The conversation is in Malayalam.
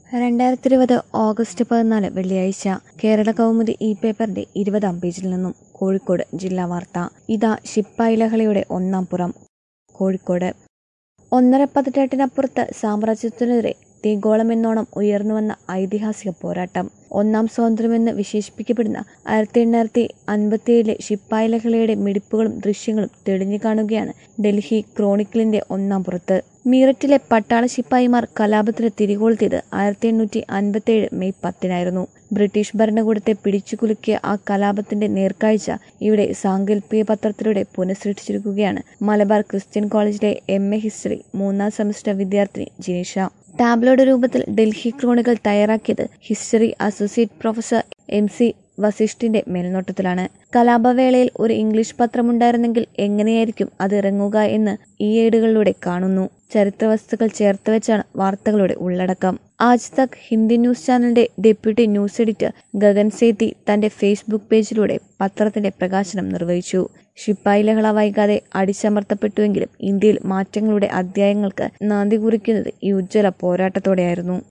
രണ്ടായിരത്തി ഇരുപത് ഓഗസ്റ്റ് പതിനാല് വെള്ളിയാഴ്ച കേരള കൗമുദി ഇ പേപ്പറിന്റെ ഇരുപതാം പേജിൽ നിന്നും കോഴിക്കോട് ജില്ലാ വാർത്ത ഇതാ ശിപ്പായി ലഹളയുടെ ഒന്നാം പുറം കോഴിക്കോട് ഒന്നര പതിറ്റാണ്ടിനപ്പുറത്ത് സാമ്രാജ്യത്തിനെതിരെ തീഗോളമെന്നോണം ഉയർന്നുവന്ന ഐതിഹാസിക പോരാട്ടം ഒന്നാം സ്വാതന്ത്ര്യമെന്ന് വിശേഷിപ്പിക്കപ്പെടുന്ന ആയിരത്തി എണ്ണായിരത്തി അൻപത്തിയേഴിലെ ശിപ്പായി ലഹളയുടെ മിടിപ്പുകളും ദൃശ്യങ്ങളും തെളിഞ്ഞു കാണുകയാണ് ഡൽഹി ക്രോണിക്കിളിന്റെ ഒന്നാം പുറത്ത് മീററ്റിലെ പട്ടാള ശിപ്പായിമാർ കലാപത്തിന് തിരികൊളുത്തിയത് ആയിരത്തി എണ്ണൂറ്റി അൻപത്തിയേഴ് മെയ് പത്തിനായിരുന്നു ബ്രിട്ടീഷ് ഭരണകൂടത്തെ പിടിച്ചുകുലുക്കിയ ആ കലാപത്തിന്റെ നേർക്കാഴ്ച ഇവിടെ സാങ്കല്പിക പത്രത്തിലൂടെ പുനഃസൃഷ്ടിച്ചിരിക്കുകയാണ് മലബാർ ക്രിസ്ത്യൻ കോളേജിലെ എം എ ഹിസ്റ്ററി മൂന്നാം സെമസ്റ്റർ വിദ്യാർത്ഥിനി ജിനിഷ ടാബ്ലോയുടെ രൂപത്തിൽ ഡൽഹി ക്രോണികൾ തയ്യാറാക്കിയത് history associate professor M C വസിഷ്ഠിന്റെ മേൽനോട്ടത്തിലാണ് കലാപവേളയിൽ ഒരു ഇംഗ്ലീഷ് പത്രമുണ്ടായിരുന്നെങ്കിൽ എങ്ങനെയായിരിക്കും അത് ഇറങ്ങുക എന്ന് ഈ ഏടുകളിലൂടെ കാണുന്നു ചരിത്രവസ്തുക്കൾ ചേർത്ത് വെച്ചാണ് വാർത്തകളുടെ ഉള്ളടക്കം ആജ് തക് ഹിന്ദി ന്യൂസ് ചാനലിന്റെ deputy news editor Gagan Sethi തന്റെ ഫേസ്ബുക്ക് പേജിലൂടെ പത്രത്തിന്റെ പ്രകാശനം നിർവഹിച്ചു ശിപ്പായി ലഹള വൈകാതെ അടിച്ചമർത്തപ്പെട്ടുവെങ്കിലും ഇന്ത്യയിൽ മാറ്റങ്ങളുടെ അധ്യായങ്ങൾക്ക് നാന്ദി കുറിക്കുന്നത് ഈ ഉജ്ജ്വല പോരാട്ടത്തോടെയായിരുന്നു